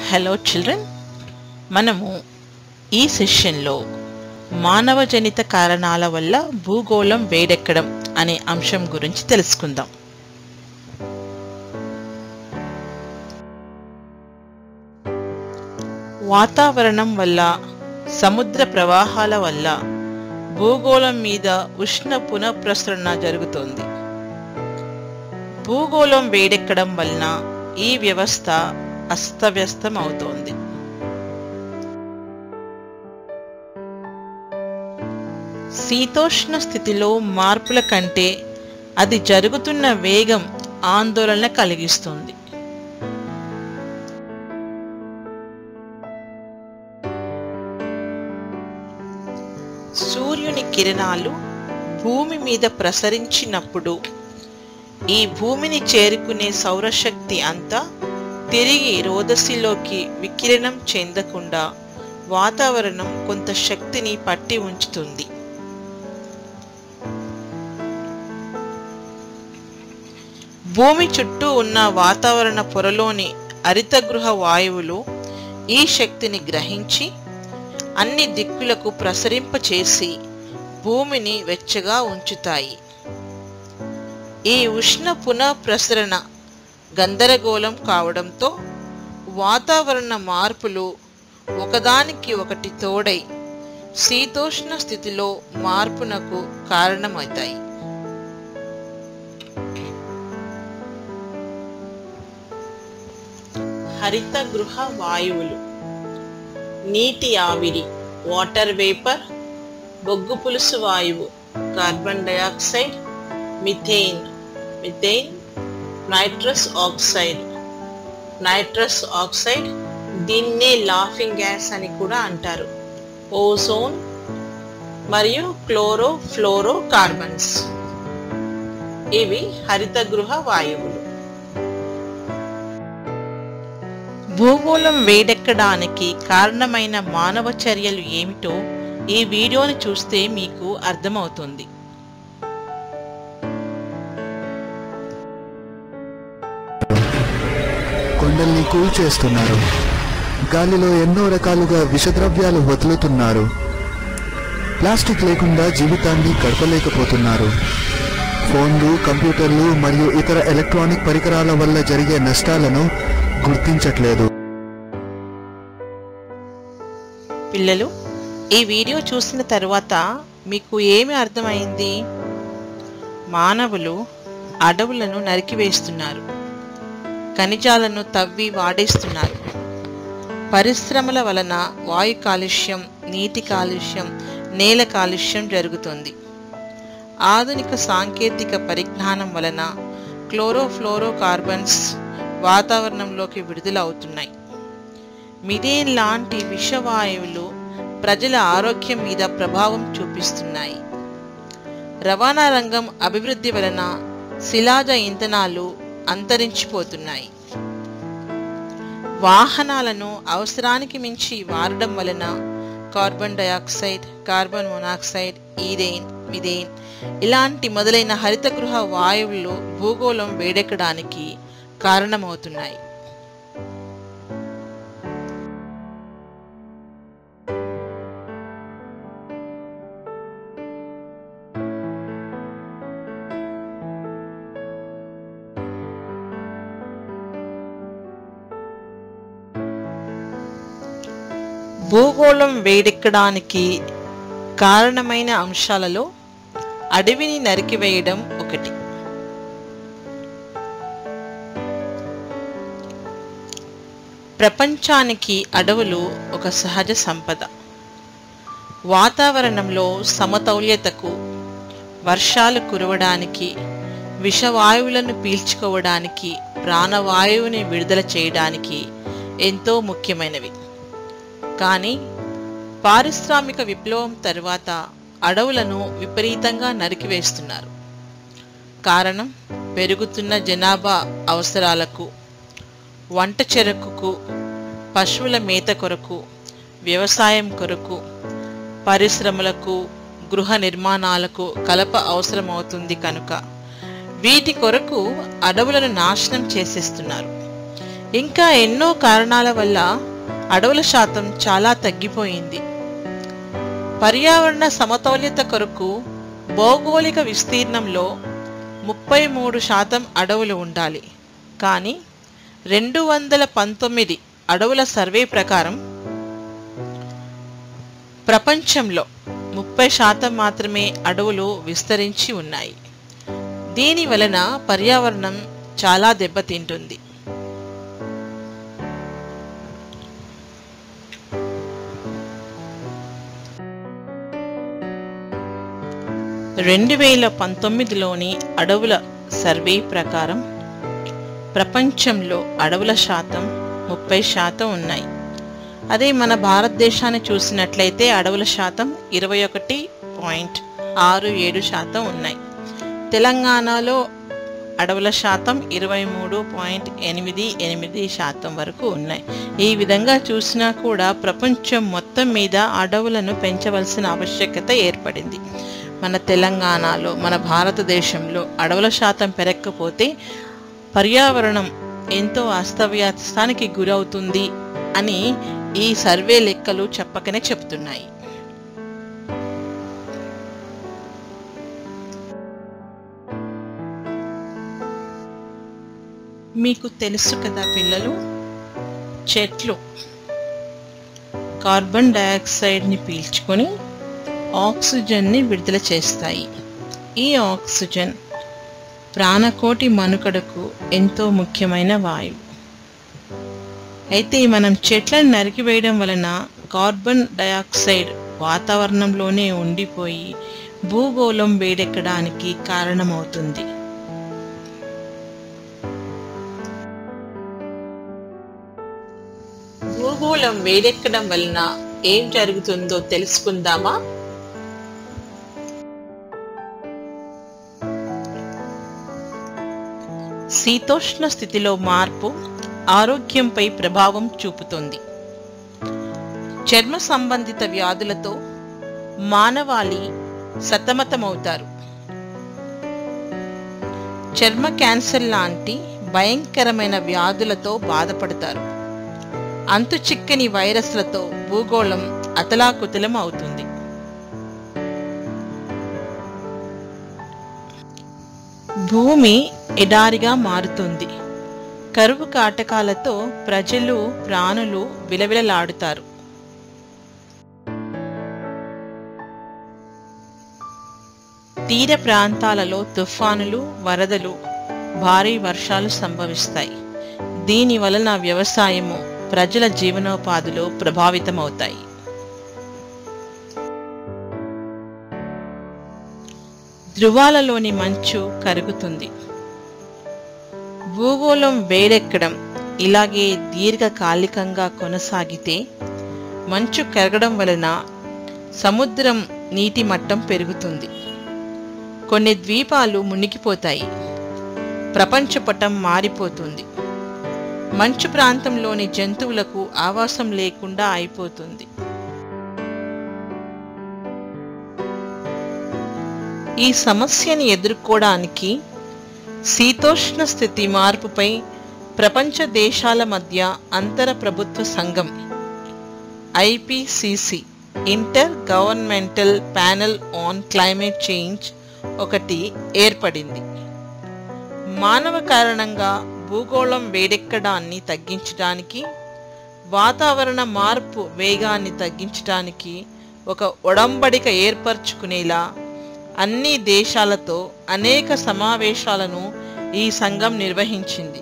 hello children మనము ఈ సెషన్లో మానవజనిత కారణాల వల్ల భూగోళం వేడెక్కడం అనే అంశం గురించి తెలుసుకుందాం వాతావరణం వల్ల సముద్ర ప్రవాహాల వల్ల భూగోళం మీద ఉష్ణ పునఃప్రసరణ జరుగుతోంది భూగోళం వేడెక్కడం వలన ఈ వ్యవస్థ అస్తవ్యస్తం అవుతోంది శీతోష్ణ స్థితిలో మార్పుల కంటే అది జరుగుతున్న వేగం ఆందోళన కలిగిస్తుంది సూర్యుని కిరణాలు భూమి మీద ప్రసరించినప్పుడు ఈ భూమిని చేరుకునే సౌరశక్తి అంతా తిరిగి రోదసిలోకి వికిరణం చెందకుండా వాతావరణం కొంత శక్తిని పట్టి ఉంచుతుంది భూమి చుట్టూ ఉన్న వాతావరణ పొరలోని హరితగృహ వాయువులు ఈ శక్తిని గ్రహించి అన్ని దిక్కులకు ప్రసరింపచేసి భూమిని వెచ్చగా ఉంచుతాయి ఈ ఉష్ణ పునః ప్రసరణ గందరగోళం కావడంతో వాతావరణ మార్పులు ఒకదానికి ఒకటి తోడై శీతోష్ణ స్థితిలో మార్పునకు కారణమవుతాయి హరిత గృహ వాయువులు నీటి ఆవిరి వాటర్ వేపర్ బొగ్గు పులుసు వాయువు carbon dioxide methane methane nitrous oxide nitrous oxide దీన్నే లాఫింగ్ గ్యాస్ అని కూడా అంటారు ఓజోన్ మరియు క్లోరో ఫ్లోరో కార్బన్స్ ఇవి హరిత గృహ వాయువులు భూగోళం వేడెక్కడానికి కారణమైన మానవ చర్యలు ఏమిటో ఈ వీడియోని చూస్తే మీకు అర్థమవుతుంది కొండల్ని కూల్చేస్తున్నారు గాలిలో ఎన్నో రకాలుగా విషద్రవ్యాలు వదులుతున్నారు ప్లాస్టిక్ లేకుండా జీవితాన్ని గడపలేకపోతున్నారు ఫోన్లు కంప్యూటర్లు మరియు ఇతర ఎలక్ట్రానిక్ పరికరాల వల్ల జరిగే నష్టాలను గుర్తించట్లేదు పిల్లలు ఈ వీడియో చూసిన తర్వాత మీకు ఏమి అర్థమైంది మానవులు అడవులను నరికివేస్తున్నారు ఖనిజాలను తవ్వి వాడేస్తున్నారు పరిశ్రమల వలన వాయు కాలుష్యం నీటి కాలుష్యం నేల కాలుష్యం జరుగుతుంది ఆధునిక సాంకేతిక పరిజ్ఞానం వలన క్లోరోఫ్లోరో కార్బన్స్ వాతావరణంలోకి విడుదల అవుతున్నాయి మిథేన్ లాంటి విషవాయువులు ప్రజల ఆరోగ్యం మీద ప్రభావం చూపిస్తున్నాయి రవాణా రంగం అభివృద్ధి వలన శిలాజ ఇంధనాలు అంతరించిపోతున్నాయి వాహనాలను అవసరానికి మించి వాడడం వలన carbon dioxide carbon monoxide ethane methane ఇలాంటి మొదలైన హరితగృహ వాయువులు భూగోళం వేడెక్కడానికి కారణమవుతున్నాయి భూగోళం వేడెక్కడానికి కారణమైన అంశాలలో అడవిని నరికివేయడం ఒకటి ప్రపంచానికి అడవులు ఒక సహజ సంపద వాతావరణంలో సమతౌల్యతకు వర్షాలు కురవడానికి విషవాయువులను పీల్చుకోవడానికి ప్రాణవాయువుని విడుదల చేయడానికి ఎంతో ముఖ్యమైనవి కానీ పారిశ్రామిక విప్లవం తర్వాత అడవులను విపరీతంగా నరికివేస్తున్నారు కారణం పెరుగుతున్న జనాభా అవసరాలకు వంట చెరకుకు పశువుల మేత కొరకు వ్యవసాయం కొరకు పరిశ్రమలకు గృహ నిర్మాణాలకు కలప అవసరమవుతుంది కనుక వీటి కొరకు అడవులను నాశనం చేసేస్తున్నారు ఇంకా ఎన్నో కారణాల వల్ల అడవుల శాతం చాలా తగ్గిపోయింది పర్యావరణ సమతౌల్యత కొరకు భౌగోళిక విస్తీర్ణంలో ముప్పై మూడు శాతం అడవులు ఉండాలి కానీ రెండు వందల పంతొమ్మిది అడవుల సర్వే ప్రకారం ప్రపంచంలో ముప్పై శాతం మాత్రమే అడవులు విస్తరించి ఉన్నాయి దీని వలన పర్యావరణం చాలా దెబ్బతింటుంది రెండు వేల పంతొమ్మిదిలోని అడవుల సర్వే ప్రకారం ప్రపంచంలో అడవుల శాతం ముప్పై శాతం ఉన్నాయి అదే మన భారతదేశాన్ని చూసినట్లయితే అడవుల శాతం ఇరవై ఒకటి పాయింట్ ఆరు ఏడు శాతం ఉన్నాయి తెలంగాణలో అడవుల శాతం ఇరవై మూడు పాయింట్ ఎనిమిది ఎనిమిది శాతం వరకు ఉన్నాయి ఈ విధంగా చూసినా కూడా ప్రపంచం మొత్తం మీద అడవులను పెంచవలసిన ఆవశ్యకత ఏర్పడింది మన తెలంగాణలో మన భారతదేశంలో అడవుల శాతం పెరగకపోతే పర్యావరణం ఎంతో అస్తవ్యస్తానికి గురవుతుంది అని ఈ సర్వే లెక్కలు చెప్పకనే చెప్తున్నాయి మీకు తెలుసు కదా పిల్లలు చెట్లు కార్బన్ డయాక్సైడ్ని పీల్చుకొని ఆక్సిజన్ని విడుదల చేస్తాయి ఈ ఆక్సిజన్ ప్రాణకోటి మనుగడకు ఎంతో ముఖ్యమైన వాయువు అయితే మనం చెట్లను నరికివేయడం వలన కార్బన్ డయాక్సైడ్ వాతావరణంలోనే ఉండిపోయి భూగోళం వేడెక్కడానికి కారణమవుతుంది భూగోళం వేడెక్కడం వలన ఏం జరుగుతుందో తెలుసుకుందామా శీతోష్ణ స్థితిలో మార్పు ఆరోగ్యంపై ప్రభావం చూపుతుంది చర్మ సంబంధిత వ్యాధులతో మానవాళి సతమతమవుతారు చర్మ క్యాన్సర్ లాంటి భయంకరమైన వ్యాధులతో బాధపడతారు అంతు చిక్కని వైరస్లతో భూగోళం అతలాకుతలం అవుతుంది భూమి ఎడారిగా మారుతుంది కరువు కాటకాలతో ప్రజలు ప్రాణులు విలవిలలాడుతారు తీర ప్రాంతాలలో తుఫానులు వరదలు భారీ వర్షాలు సంభవిస్తాయి దీని వలన వ్యవసాయము ప్రజల జీవనోపాధులు ప్రభావితమవుతాయి ధృవాలలోని మంచు కరుగుతుంది భూగోళం వేడెక్కడం ఇలాగే దీర్ఘకాలికంగా కొనసాగితే మంచు కరగడం వలన సముద్రం నీటి మట్టం పెరుగుతుంది కొన్ని ద్వీపాలు మునిగిపోతాయి ప్రపంచపటం మారిపోతుంది మంచు ప్రాంతంలోని జంతువులకు ఆవాసం లేకుండా అయిపోతుంది ఈ సమస్యని ఎదుర్కోవడానికి శీతోష్ణ స్థితి మార్పుపై ప్రపంచ దేశాల మధ్య అంతర ప్రభుత్వ సంఘం IPCC intergovernmental panel on climate change ఒకటి ఏర్పడింది మానవ కారణంగా భూగోళం వేడెక్కడాన్ని తగ్గించడానికి వాతావరణ మార్పు వేగాన్ని తగ్గించడానికి ఒక ఒడంబడిక ఏర్పరచుకునేలా అన్ని దేశాలతో అనేక సమావేశాలను ఈ సంఘం నిర్వహించింది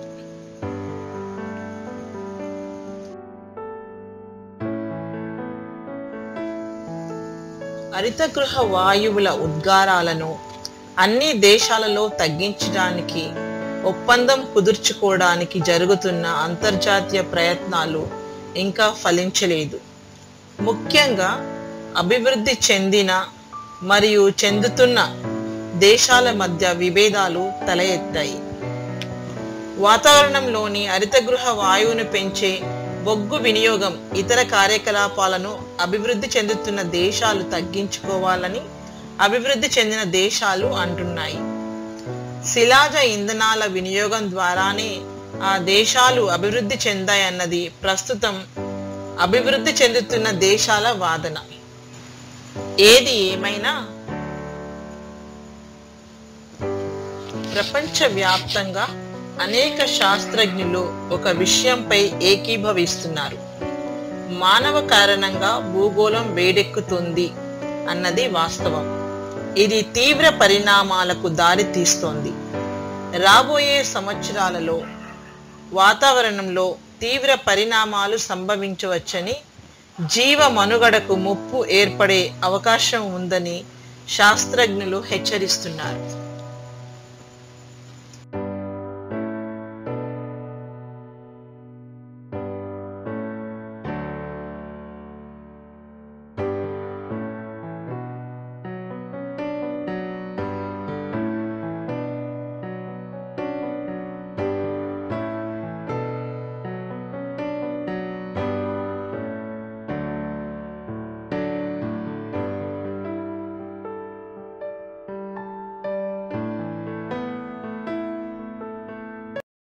హరితగృహ వాయువుల ఉద్గారాలను అన్ని దేశాలలో తగ్గించడానికి ఒప్పందం కుదుర్చుకోవడానికి జరుగుతున్న అంతర్జాతీయ ప్రయత్నాలు ఇంకా ఫలించలేదు ముఖ్యంగా అభివృద్ధి చెందిన మరియు చెందుతున్న దేశాల మధ్య విభేదాలు తల ఎత్తాయి వాతావరణంలోని హరితగృహ వాయువును పెంచే బొగ్గు వినియోగం ఇతర కార్యకలాపాలను అభివృద్ధి చెందుతున్న దేశాలు తగ్గించుకోవాలని అభివృద్ధి చెందిన దేశాలు అంటున్నాయి శిలాజ ఇంధనాల వినియోగం ద్వారానే ఆ దేశాలు అభివృద్ధి చెందాయన్నది ప్రస్తుతం అభివృద్ధి చెందుతున్న దేశాల వాదన ఏది ఏమైనా ప్రపంచవ్యాప్తంగా అనేక శాస్త్రజ్ఞులు ఒక విషయంపై ఏకీభవిస్తున్నారు మానవ కారణంగా భూగోళం వేడెక్కుతుంది అన్నది వాస్తవం ఇది తీవ్ర పరిణామాలకు దారి తీస్తోంది రాబోయే సంవత్సరాలలో వాతావరణంలో తీవ్ర పరిణామాలు సంభవించవచ్చని జీవ మనుగడకు ముప్పు ఏర్పడే అవకాశం ఉందని శాస్త్రజ్ఞులు హెచ్చరిస్తున్నారు